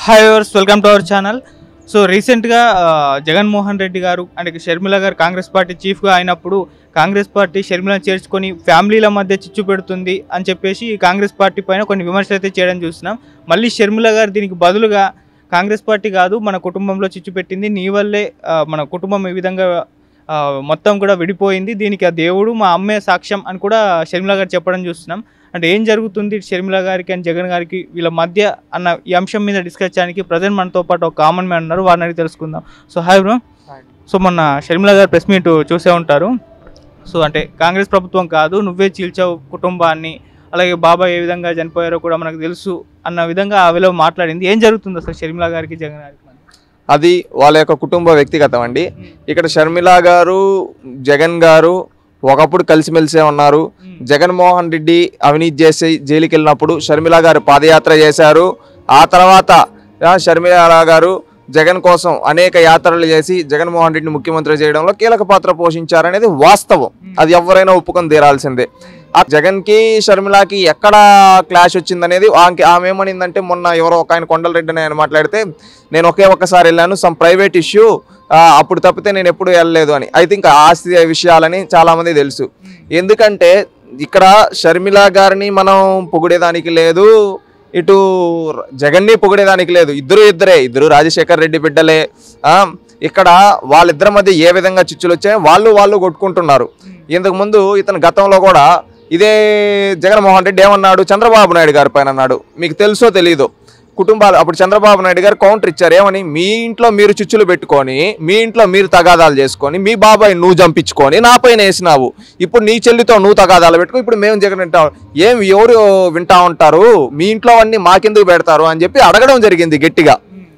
Hi వర్స్ welcome to our channel so రీసెంట్గా ఆ, జగన్మోహన్ రెడ్డి గారు అంటే షర్మిల గారు కాంగ్రెస్ పార్టీ చీఫ్గా అయినప్పుడు కాంగ్రెస్ పార్టీ షర్మిలను చేర్చుకొని ఫ్యామిలీల మధ్య చిచ్చు పెడుతుంది అని చెప్పేసి కాంగ్రెస్ పార్టీ పైన కొన్ని విమర్శలు అయితే చేయడం చూస్తున్నాం మళ్ళీ షర్మిల గారు దీనికి బదులుగా కాంగ్రెస్ పార్టీ కాదు మన కుటుంబంలో చిచ్చు పెట్టింది నీ వల్లే ఆ, మన కుటుంబం ఈ విధంగా ఆ, మొత్తం కూడా విడిపోయింది దీనికి ఆ దేవుడు మా అమ్మే సాక్ష్యం అని కూడా షర్మిల గారు చెప్పడం చూస్తున్నాం అంటే ఏం జరుగుతుంది షర్మిల గారికి అండ్ జగన్ గారికి వీళ్ళ మధ్య అన్న ఈ అంశం మీద డిస్కస్ చేయడానికి ప్రజెంట్ మనతో పాటు ఒక కామన్ మ్యాన్ ఉన్నారు వారిని అడిగి తెలుసుకుందాం సో హాయ్ బ్రో సో మొన్న షర్మిల గారు ప్రెస్ మీట్ చూసే ఉంటారు సో అంటే కాంగ్రెస్ ప్రభుత్వం కాదు నువ్వే చీల్చావు కుటుంబాన్ని అలాగే బాబా ఏ విధంగా చనిపోయారో కూడా మనకు తెలుసు అన్న విధంగా ఆవిలో మాట్లాడింది ఏం జరుగుతుంది అసలు షర్మిల గారికి జగన్ గారికి అది వాళ్ళ యొక్క కుటుంబ వ్యక్తిగతం అండి ఇక్కడ షర్మిల గారు జగన్ గారు ఒకప్పుడు కలిసిమెలిసే ఉన్నారు జగన్మోహన్ రెడ్డి అవినీతి చేసి జైలుకి వెళ్ళినప్పుడు షర్మిల గారు పాదయాత్ర చేశారు ఆ తర్వాత ఆ, షర్మిల గారు జగన్ కోసం అనేక యాత్రలు చేసి జగన్మోహన్ రెడ్డిని ముఖ్యమంత్రి చేయడంలో కీలక పాత్ర పోషించారనేది వాస్తవం అది ఎవరైనా ఒప్పుకొని తీరాల్సిందే ఆ జగన్కి షర్మిలకి ఎక్కడ క్లాష్ వచ్చిందనేది ఆమెకి ఆమె ఏమనిందంటే మొన్న ఎవరో ఒక ఆయన కొండలరెడ్డి అని ఆయన మాట్లాడితే నేను ఒకే ఒక్కసారి వెళ్ళాను సమ్ ప్రైవేట్ ఇష్యూ అప్పుడు తప్పితే నేను ఎప్పుడు వెళ్ళలేదు అని ఐ థింక్ ఆస్తి విషయాలని చాలామంది తెలుసు ఎందుకంటే ఇక్కడ షర్మిల గారిని మనం పొగిడేదానికి లేదు ఇటు జగన్ని పొగిడేదానికి లేదు ఇద్దరు ఇద్దరే ఇద్దరు రాజశేఖర్ రెడ్డి బిడ్డలే ఆ, ఇక్కడ వాళ్ళిద్దరి మధ్య ఏ విధంగా చిచ్చులు వచ్చాయో వాళ్ళు వాళ్ళు కొట్టుకుంటున్నారు ఇంతకు ముందు ఇతను గతంలో కూడా ఇదే జగన్మోహన్ రెడ్డి ఏమన్నాడు చంద్రబాబు నాయుడు గారి పైన అన్నాడు మీకు తెలుసో తెలీదో కుటుంబాలు అప్పుడు చంద్రబాబు నాయుడు గారు కౌంటర్ ఇచ్చారు ఏమని మీ ఇంట్లో మీరు చిచ్చులు పెట్టుకొని మీ ఇంట్లో మీరు తగాదాలు చేసుకొని మీ బాబాయ్ నువ్వు చంపించుకొని నా పైన వేసినావు ఇప్పుడు నీ చెల్లితో నువ్వు తగాదాలు పెట్టుకో ఇప్పుడు మేము జగన్ వింటాం ఏం ఎవరు వింటా ఉంటారు మీ ఇంట్లో అన్ని మాకెందుకు పెడతారు అని చెప్పి అడగడం జరిగింది గట్టిగా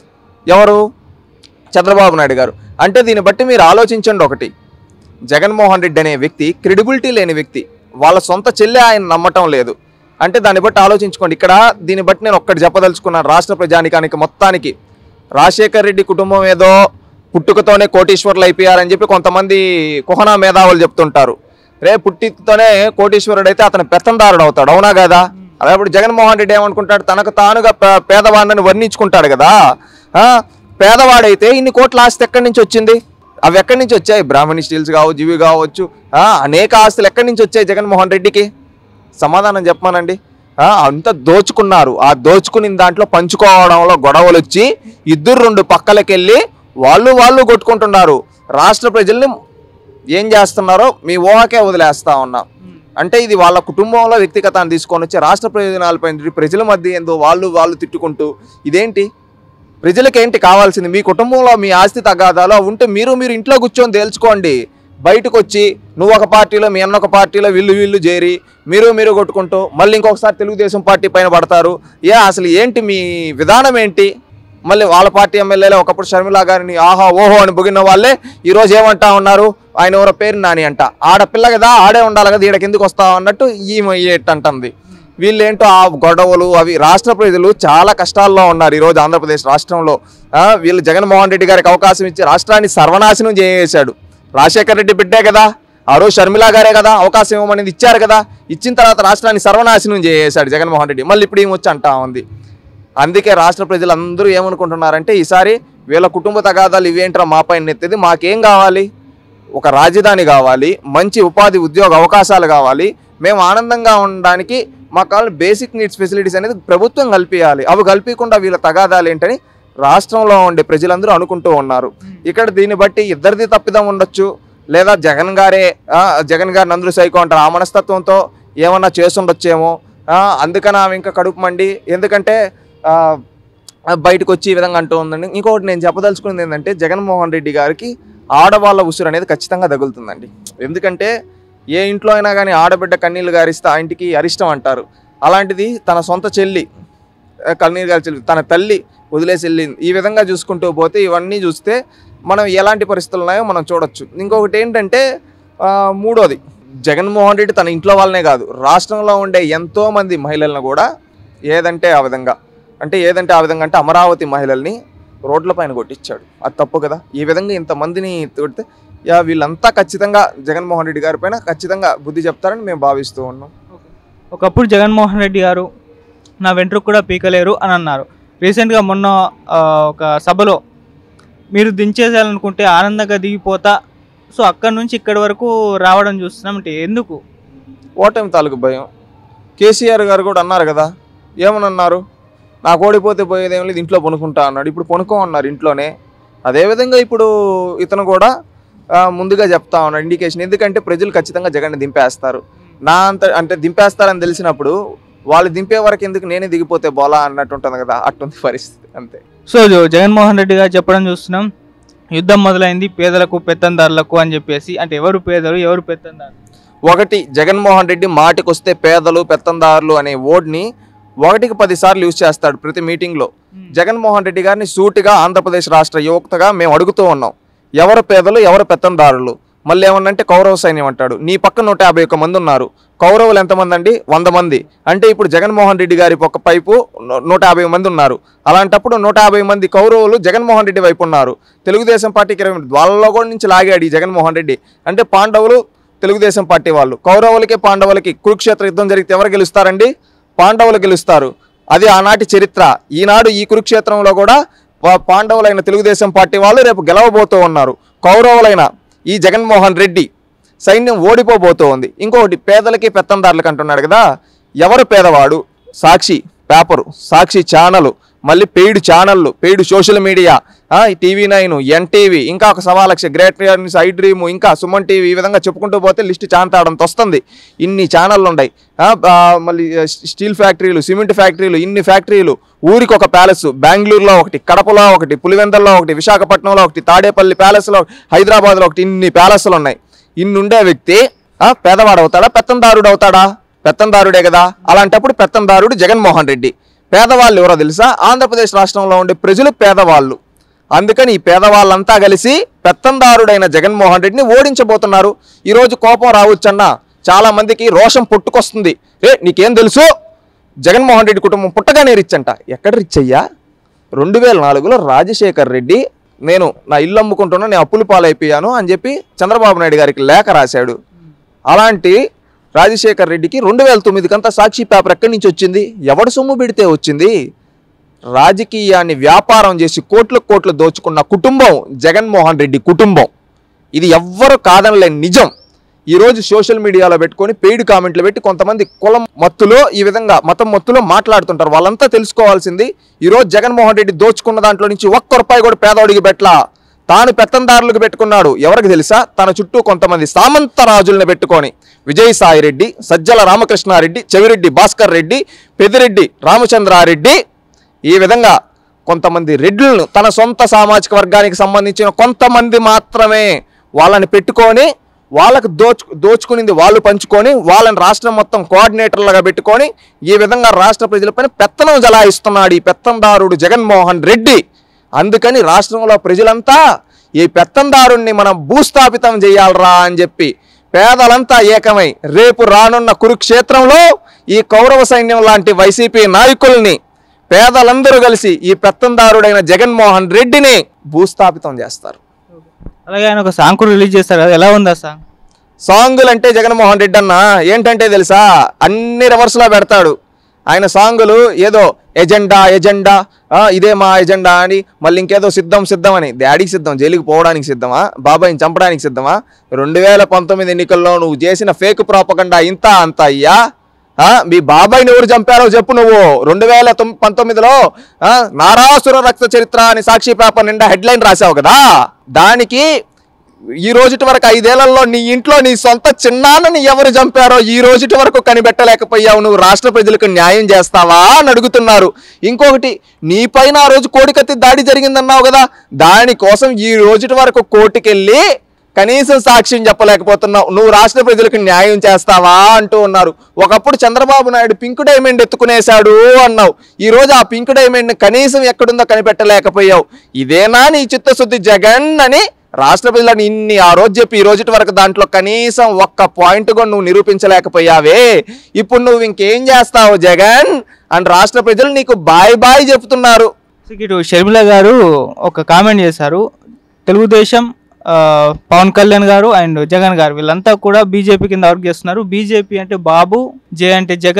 ఎవరు చంద్రబాబు నాయుడు గారు అంటే దీన్ని బట్టి మీరు ఆలోచించండి ఒకటి జగన్మోహన్ రెడ్డి అనే వ్యక్తి క్రెడిబిలిటీ లేని వ్యక్తి వాళ్ళ సొంత చెల్లె ఆయన నమ్మటం లేదు అంటే దాన్ని బట్టి ఆలోచించుకోండి ఇక్కడ దీన్ని బట్టి నేను ఒక్కటి చెప్పదలుచుకున్నాను రాష్ట్ర ప్రజానికానికి మొత్తానికి రాజశేఖర్ రెడ్డి కుటుంబం ఏదో పుట్టుకతోనే కోటీశ్వరులు అయిపోయారని చెప్పి కొంతమంది కుహనా మేధావులు చెప్తుంటారు రే పుట్టితోనే కోటీశ్వరుడు అయితే అతను పెత్తందారుడు అవుతాడు అవునా కదా అదే ఇప్పుడు జగన్మోహన్ రెడ్డి ఏమనుకుంటాడు తనకు తానుగా పే- పేదవాడిని వర్ణించుకుంటాడు కదా ఆ, పేదవాడైతే ఇన్ని కోట్ల ఆస్తి ఎక్కడి నుంచి వచ్చింది అవి ఎక్కడి నుంచి వచ్చాయి బ్రాహ్మణి స్టీల్స్ కావచ్చు ఇవి కావచ్చు ఆ, అనేక ఆస్తులు ఎక్కడి నుంచి వచ్చాయి జగన్మోహన్ రెడ్డికి సమాధానం చెప్పమానండి ఆ, అంత దోచుకున్నారు ఆ దోచుకుని దాంట్లో పంచుకోవడంలో గొడవలు వచ్చి ఇద్దరు రెండు పక్కలకెళ్ళి వాళ్ళు వాళ్ళు కొట్టుకుంటున్నారు రాష్ట్ర ప్రజల్ని ఏం చేస్తున్నారో మీ ఊహకే వదిలేస్తా ఉన్నాం అంటే ఇది వాళ్ళ కుటుంబంలో వ్యక్తిగతాన్ని తీసుకొని వచ్చి రాష్ట్ర ప్రయోజనాలపై ప్రజల మధ్య ఏందో వాళ్ళు వాళ్ళు తిట్టుకుంటూ ఇదేంటి ప్రజలకు ఏంటి కావాల్సింది మీ కుటుంబంలో మీ ఆస్తి తగాదాలు అవి ఉంటే మీరు మీరు ఇంట్లో కూర్చొని తేల్చుకోండి బయటకు వచ్చి నువ్వు ఒక పార్టీలో మీ అన్న ఒక పార్టీలో వీళ్ళు వీళ్ళు చేరి మీరు మీరు కొట్టుకుంటూ మళ్ళీ ఇంకొకసారి తెలుగుదేశం పార్టీ పైన పడతారు ఏ అసలు ఏంటి మీ విధానం ఏంటి మళ్ళీ వాళ్ళ పార్టీ ఎమ్మెల్యేలే ఒకప్పుడు షర్మిల గారిని ఆహా ఓహో అని బొగిన వాళ్ళే ఈ రోజు ఏమంటా ఉన్నారు ఆయన ఎవరో పేరు నాని అంట ఆడపిల్ల కదా ఆడే ఉండాలి కదా ఈడకి ఎందుకు వస్తావు అన్నట్టు ఈమె అంటుంది వీళ్ళేంటో ఆ గొడవలు అవి రాష్ట్ర ప్రజలు చాలా కష్టాల్లో ఉన్నారు ఈరోజు ఆంధ్రప్రదేశ్ రాష్ట్రంలో ఆ, వీళ్ళు జగన్మోహన్ రెడ్డి గారికి అవకాశం ఇచ్చి రాష్ట్రాన్ని సర్వనాశనం చేసేశాడు రాజశేఖర్ రెడ్డి బిడ్డే కదా ఆ రోజు షర్మిల గారే కదా అవకాశం ఇవ్వమనేది ఇచ్చారు కదా ఇచ్చిన తర్వాత రాష్ట్రాన్ని సర్వనాశనం చేసేశాడు జగన్మోహన్ రెడ్డి మళ్ళీ ఇప్పుడు ఏం వచ్చి అంటా ఉంది అందుకే రాష్ట్ర ప్రజలందరూ ఏమనుకుంటున్నారంటే ఈసారి వీళ్ళ కుటుంబ తగాదాలు ఇవేంట్రా మా పైన ఎత్తేది మాకేం కావాలి ఒక రాజధాని కావాలి మంచి ఉపాధి ఉద్యోగ అవకాశాలు కావాలి మేము ఆనందంగా ఉండడానికి మాకు కావాలి బేసిక్ నీడ్స్ ఫెసిలిటీస్ అనేది ప్రభుత్వం కల్పించాలి అవి కల్పించకుండా వీళ్ళ తగాదాలు ఏంటని రాష్ట్రంలో ఉండే ప్రజలందరూ అనుకుంటూ ఉన్నారు ఇక్కడ దీన్ని బట్టి ఇద్దరిది తప్పిదం ఉండొచ్చు లేదా జగన్ గారే ఆ, జగన్ గారిని అందరూ సైకో అంటారు ఆ మనస్తత్వంతో ఏమన్నా చేసుండొచ్చేమో ఆ, అందుకని ఆమె ఇంకా కడుపు మండి ఎందుకంటే ఆ, బయటకు వచ్చి ఈ విధంగా అంటూ ఉందండి ఇంకొకటి నేను చెప్పదలుచుకున్నది ఏంటంటే జగన్మోహన్ రెడ్డి గారికి ఆడవాళ్ళ ఉసురు అనేది ఖచ్చితంగా తగులుతుందండి ఎందుకంటే ఏ ఇంట్లో అయినా కానీ ఆడబిడ్డ కన్నీళ్ళు గారిస్తే ఆ ఇంటికి అరిష్టం అంటారు అలాంటిది తన సొంత చెల్లి ఆ, కన్నీరు గారి చెల్లి తన తల్లి వదిలేసి వెళ్ళింది ఈ విధంగా చూసుకుంటూ పోతే ఇవన్నీ చూస్తే మనం ఎలాంటి పరిస్థితులు ఉన్నాయో మనం చూడొచ్చు ఇంకొకటి ఏంటంటే ఆ, మూడోది జగన్మోహన్ రెడ్డి తన ఇంట్లో వాళ్ళనే కాదు రాష్ట్రంలో ఉండే ఎంతో మంది మహిళలను కూడా ఏదంటే ఆ విధంగా అంటే ఏదంటే ఆ విధంగా అంటే అమరావతి మహిళల్ని రోడ్ల పైన కొట్టించాడు అది తప్పు కదా ఈ విధంగా ఇంతమందిని కొడితే యా వీళ్ళంతా ఖచ్చితంగా జగన్మోహన్ రెడ్డి గారి పైన ఖచ్చితంగా బుద్ధి చెప్తారని మేము భావిస్తూ ఉన్నాం ఒకప్పుడు జగన్మోహన్ రెడ్డి గారు నా వెంట్రుకు కూడా పీకలేరు అని అన్నారు రీసెంట్గా మొన్న ఆ, ఒక సభలో మీరు దించేసేయాలనుకుంటే ఆనందంగా దిగిపోతా సో అక్కడ నుంచి ఇక్కడి వరకు రావడం చూస్తున్నాం అంటే ఎందుకు ఓటమి తాలూకు భయం కేసీఆర్ గారు కూడా అన్నారు కదా ఏమని అన్నారు నాకు ఓడిపోతే పోయేదేం లేదు ఇంట్లో పనుకుంటా అన్నాడు ఇప్పుడు పనుకో అన్నారు ఇంట్లోనే అదేవిధంగా ఇప్పుడు ఇతను కూడా ఆ, ముందుగా చెప్తా ఉన్నాడు ఇండికేషన్ ఎందుకంటే ప్రజలు ఖచ్చితంగా జగన్ని దింపేస్తారు నా అంత అంటే దింపేస్తారని తెలిసినప్పుడు వాళ్ళు దింపే వరకు ఎందుకు నేనే దిగిపోతే బోలా అన్నట్టు ఉంటుంది కదా అట్టుంది పరిస్థితి అంతే సో జో- జగన్మోహన్ రెడ్డి గారు చెప్పడం చూస్తున్నాం యుద్ధం మొదలైంది పేదలకు పెత్తందారులకు అని చెప్పేసి అంటే ఎవరు పేదలు ఎవరు పెత్తందారులు ఒకటి జగన్మోహన్ రెడ్డి మాటికొస్తే పేదలు పెత్తందారులు అనే వర్డ్ని ఒకటికి పది సార్లు యూజ్ చేస్తాడు ప్రతి మీటింగ్లో జగన్మోహన్ రెడ్డి గారిని సూటిగా ఆంధ్రప్రదేశ్ రాష్ట్ర యువతగా మేము అడుగుతూ ఉన్నాం ఎవరు పేదలు ఎవరు పెత్తందారులు మళ్ళీ ఏమన్నంటే కౌరవ సైన్యం అంటాడు నీ పక్క నూట యాభై ఒక్క మంది ఉన్నారు కౌరవులు ఎంతమంది అండి వంద మంది అంటే ఇప్పుడు జగన్మోహన్ రెడ్డి గారి ఒక పైపు నూ- నూట యాభై మంది ఉన్నారు అలాంటప్పుడు నూట యాభై మంది కౌరవులు జగన్మోహన్ రెడ్డి వైపు ఉన్నారు తెలుగుదేశం పార్టీకి ఇరవై మంది. వాళ్ళలో కూడా నుంచి లాగాడు ఈ జగన్మోహన్ రెడ్డి అంటే పాండవులు తెలుగుదేశం పార్టీ వాళ్ళు కౌరవులకి పాండవులకి కురుక్షేత్ర యుద్ధం జరిగితే ఎవరు గెలుస్తారండి పాండవులు గెలుస్తారు అది ఆనాటి చరిత్ర ఈనాడు ఈ కురుక్షేత్రంలో కూడా పా- పాండవులైన తెలుగుదేశం పార్టీ వాళ్ళు రేపు గెలవబోతూ ఉన్నారు కౌరవులైన ఈ జగన్మోహన్ రెడ్డి సైన్యం ఓడిపోబోతూ ఉంది ఇంకొకటి పేదలకి పెత్తందారులకి అంటున్నాడు కదా ఎవరు పేదవాడు సాక్షి పేపరు సాక్షి ఛానల్ మళ్ళీ పెయిడ్ ఛానళ్ళు paid social media TV nine NTV ఇంకా ఒక సవా lakh great news I dream ఇంకా సుమన్ టీవీ ఈ విధంగా చెప్పుకుంటూ పోతే లిస్ట్ చాంతాడంత వస్తుంది ఇన్ని ఛానళ్ళు ఉన్నాయి ఆ, ఆ, మళ్ళీ ఆ, స్టీల్ ఫ్యాక్టరీలు సిమెంట్ ఫ్యాక్టరీలు ఇన్ని ఫ్యాక్టరీలు ఊరికి ఒక ప్యాలెస్ బెంగళూరులో ఒకటి కడపలో ఒకటి పులివెందల్లో ఒకటి విశాఖపట్నంలో ఒకటి తాడేపల్లి ప్యాలెస్లో హైదరాబాద్లో ఒకటి ఇన్ని ప్యాలెస్లు ఉన్నాయి ఇన్ని ఉండే వ్యక్తి ఆ, పేదవాడు అవుతాడా పెత్తందారుడు అవుతాడా పెత్తందారుడే కదా అలాంటప్పుడు పెత్తందారుడు జగన్మోహన్ రెడ్డి పేదవాళ్ళు ఎవరో తెలుసా ఆంధ్రప్రదేశ్ రాష్ట్రంలో ఉండే ప్రజలు పేదవాళ్ళు అందుకని ఈ పేదవాళ్ళంతా కలిసి పెత్తందారుడైన జగన్మోహన్ రెడ్డిని ఓడించబోతున్నారు ఈరోజు కోపం రావచ్చన్నా చాలా మందికి రోషం పుట్టుకొస్తుంది ఏ నీకేం తెలుసు జగన్మోహన్ రెడ్డి కుటుంబం పుట్టగానే రిచ్ అంట ఎక్కడ రిచ్ అయ్యా రెండు వేల నాలుగులో రాజశేఖర్ రెడ్డి నేను నా ఇల్లు అమ్ముకుంటున్నా నేను అప్పులు పాలైపోయాను అని చెప్పి చంద్రబాబు నాయుడు గారికి లేఖ రాశాడు అలాంటి రాజశేఖర్ రెడ్డికి రెండు వేల తొమ్మిదికంతా సాక్షి పేపర్ ఎక్కడి నుంచి వచ్చింది ఎవడు సొమ్ము పెడితే వచ్చింది రాజకీయాన్ని వ్యాపారం చేసి కోట్ల కోట్లు దోచుకున్న కుటుంబం జగన్మోహన్ రెడ్డి కుటుంబం ఇది ఎవ్వరు కాదనలేని నిజం ఈరోజు సోషల్ మీడియాలో పెట్టుకొని పెయిడ్ కామెంట్లు పెట్టి కొంతమంది కులం మత్తులో ఈ విధంగా మతం మత్తులో మాట్లాడుతుంటారు వాళ్ళంతా తెలుసుకోవాల్సింది ఈరోజు జగన్మోహన్ రెడ్డి దోచుకున్న దాంట్లో నుంచి ఒక్క రూపాయి కూడా పేదవాడికి పెట్టలా తాను పెత్తందారులకు పెట్టుకున్నాడు ఎవరికి తెలుసా తన చుట్టూ కొంతమంది సామంత రాజుల్ని పెట్టుకొని విజయసాయి రెడ్డి సజ్జల రామకృష్ణారెడ్డి చెవిరెడ్డి భాస్కర్ రెడ్డి పెదిరెడ్డి రామచంద్రారెడ్డి ఈ విధంగా కొంతమంది రెడ్లను తన సొంత సామాజిక వర్గానికి సంబంధించిన కొంతమంది మాత్రమే వాళ్ళని పెట్టుకొని వాళ్ళకు దోచు దోచుకునింది వాళ్ళు పంచుకొని వాళ్ళని రాష్ట్రం మొత్తం కోఆర్డినేటర్లుగా పెట్టుకొని ఈ విధంగా రాష్ట్ర ప్రజలపైన పెత్తనం జలాయిస్తున్నాడు ఈ పెత్తందారుడు జగన్మోహన్ రెడ్డి అందుకని రాష్ట్రంలో ప్రజలంతా ఈ పెత్తందారుణ్ణి మనం భూస్థాపితం చేయాలరా అని చెప్పి పేదలంతా ఏకమై రేపు రానున్న కురుక్షేత్రంలో ఈ కౌరవ సైన్యం లాంటి వైసీపీ నాయకుల్ని పేదలందరూ కలిసి ఈ పెత్తందారుడైన జగన్మోహన్ రెడ్డిని భూస్థాపితం చేస్తారు అలాగే ఆయన ఒక సాంగ్ కూడా రిలీజ్ చేస్తారు కదా ఎలా ఉంది ఆ సాంగ్ సాంగులు అంటే జగన్మోహన్ రెడ్డి అన్న ఏంటంటే తెలుసా అన్ని రివర్స్లో పెడతాడు ఆయన సాంగులు ఏదో ఎజెండా ఎజెండా ఆ, ఇదే మా ఎజెండా అని మళ్ళీ ఇంకేదో సిద్ధం సిద్ధం అని డాడీకి సిద్ధం జైలుకి పోవడానికి సిద్ధమా బాబాయిని చంపడానికి సిద్ధమా రెండు వేల పంతొమ్మిది ఎన్నికల్లో నువ్వు చేసిన ఫేక్ ప్రాపకండా ఇంత అంత అయ్యా ఆ, మీ బాబాయిని ఎవరు చంపారో చెప్పు నువ్వు రెండు వేల తొమ్- పంతొమ్మిదిలో ఆ, నారాసుర రక్త చరిత్ర అని సాక్షి పేపర్ నిండా హెడ్లైన్ రాసావు కదా దానికి ఈ రోజుటి వరకు ఐదేళ్లలో నీ ఇంట్లో నీ సొంత చిన్నాన్నని ఎవరు చంపారో ఈ రోజుటి వరకు కనిపెట్టలేకపోయావు నువ్వు రాష్ట్ర ప్రజలకు న్యాయం చేస్తావా అని అడుగుతున్నారు ఇంకొకటి నీ పైన ఆ రోజు కోడికత్తి దాడి జరిగిందన్నావు కదా దానికోసం ఈ రోజుటి వరకు కోర్టుకెళ్ళి కనీసం సాక్ష్యం చెప్పలేకపోతున్నావు నువ్వు రాష్ట్ర ప్రజలకు న్యాయం చేస్తావా అంటూ ఉన్నారు ఒకప్పుడు చంద్రబాబు నాయుడు పింక్ డైమండ్ ఎత్తుకునేశాడు అన్నావు ఈ రోజు ఆ పింక్ డైమండ్ కనీసం ఎక్కడుందో కనిపెట్టలేకపోయావు ఇదేనా నీ చిత్తశుద్ధి జగన్ అని రాష్ట్ర ప్రజలను ఇన్ని ఆ రోజు చెప్పి ఈ రోజుటి వరకు దాంట్లో కనీసం ఒక్క పాయింట్ కూడా నువ్వు నిరూపించలేకపోయావే ఇప్పుడు నువ్వు ఇంకేం చేస్తావు జగన్ అని రాష్ట్ర ప్రజలు నీకు బాయ్ బాయ్ చెప్తున్నారు సో ఇటు షర్మిల గారు ఒక కామెంట్ చేశారు తెలుగుదేశం ఆ, పవన్ కళ్యాణ్ గారు అండ్ జగన్ గారు వీళ్ళంతా కూడా బీజేపీ కింద వర్క్ చేస్తున్నారు బీజేపీ అంటే బాబు జే అంటే జగన్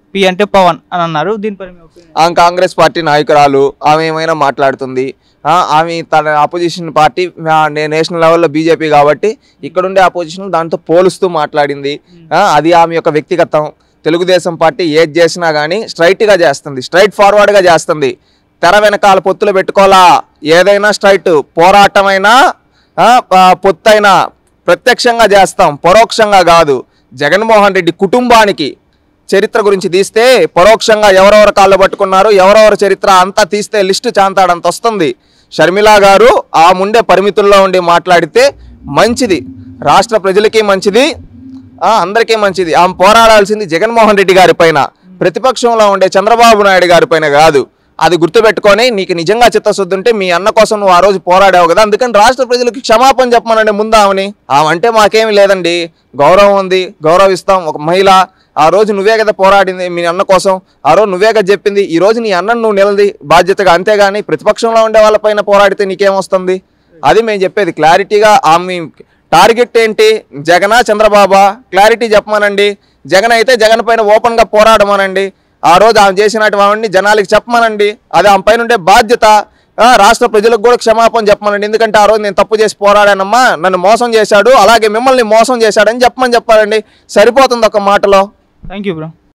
పి అంటే పవన్ అని అన్నారు దీనిపై మీ opinion? ఆమె కాంగ్రెస్ పార్టీ నాయకురాలు ఆమె ఏమైనా మాట్లాడుతుంది ఆ, ఆమె తన అపోజిషన్ పార్టీ ఆ, నే- నేషనల్ లెవెల్లో బీజేపీ కాబట్టి ఇక్కడుండే అపోజిషన్ దాంతో పోలుస్తూ మాట్లాడింది ఆ, అది ఆమె యొక్క వ్యక్తిగతం తెలుగుదేశం పార్టీ ఏది చేసినా కానీ స్ట్రైట్గా చేస్తుంది స్ట్రైట్ ఫార్వర్డ్గా చేస్తుంది తెర వెనకాల పొత్తులు పెట్టుకోవాలా ఏదైనా స్ట్రైట్ పోరాటమైనా ఆ, ప- పొత్తైనా ప్రత్యక్షంగా చేస్తాం పరోక్షంగా కాదు జగన్మోహన్ రెడ్డి కుటుంబానికి చరిత్ర గురించి తీస్తే పరోక్షంగా ఎవరెవరు కాళ్ళు పట్టుకున్నారు ఎవరెవరు చరిత్ర అంతా తీస్తే లిస్టు చాంతాడంత వస్తుంది షర్మిల గారు ఆ ముండే పరిమితుల్లో ఉండి మాట్లాడితే మంచిది రాష్ట్ర ప్రజలకి మంచిది ఆ, అందరికీ మంచిది ఆమె పోరాడాల్సింది జగన్మోహన్ రెడ్డి గారి పైన ప్రతిపక్షంలో ఉండే చంద్రబాబు నాయుడు గారి పైన కాదు అది గుర్తుపెట్టుకొని నీకు నిజంగా చిత్తశుద్ధి ఉంటే మీ అన్న కోసం నువ్వు ఆ రోజు పోరాడావు కదా అందుకని రాష్ట్ర ప్రజలకు క్షమాపణ చెప్పమనండి ముందు ఆమెని ఆమె అంటే మాకేమీ లేదండి గౌరవం ఉంది గౌరవిస్తాం ఒక మహిళ ఆ రోజు నువ్వే కదా పోరాడింది మీ అన్న కోసం ఆ రోజు నువ్వే కదా చెప్పింది ఈ రోజు నీ అన్నను నువ్వు నిలది బాధ్యతగా అంతేగాని ప్రతిపక్షంలో ఉండే వాళ్ళపైన పోరాడితే నీకేమొస్తుంది అది మేము చెప్పేది క్లారిటీగా ఆమె టార్గెట్ ఏంటి జగనా చంద్రబాబా క్లారిటీ చెప్పమనండి జగన్ అయితే జగన్ పైన ఓపెన్గా పోరాడమనండి ఆ రోజు ఆమె చేసినటువంటి జనాలకి చెప్పమనండి అది ఆమె పైన ఉండే బాధ్యత ఆ, రాష్ట్ర ప్రజలకు కూడా క్షమాపణ చెప్పమనండి ఎందుకంటే ఆ రోజు నేను తప్పు చేసి పోరాడానమ్మా నన్ను మోసం చేశాడు అలాగే మిమ్మల్ని మోసం చేశాడని చెప్పమని చెప్పాలండి సరిపోతుంది ఒక మాటలో థ్యాంక్ యూ బ్రో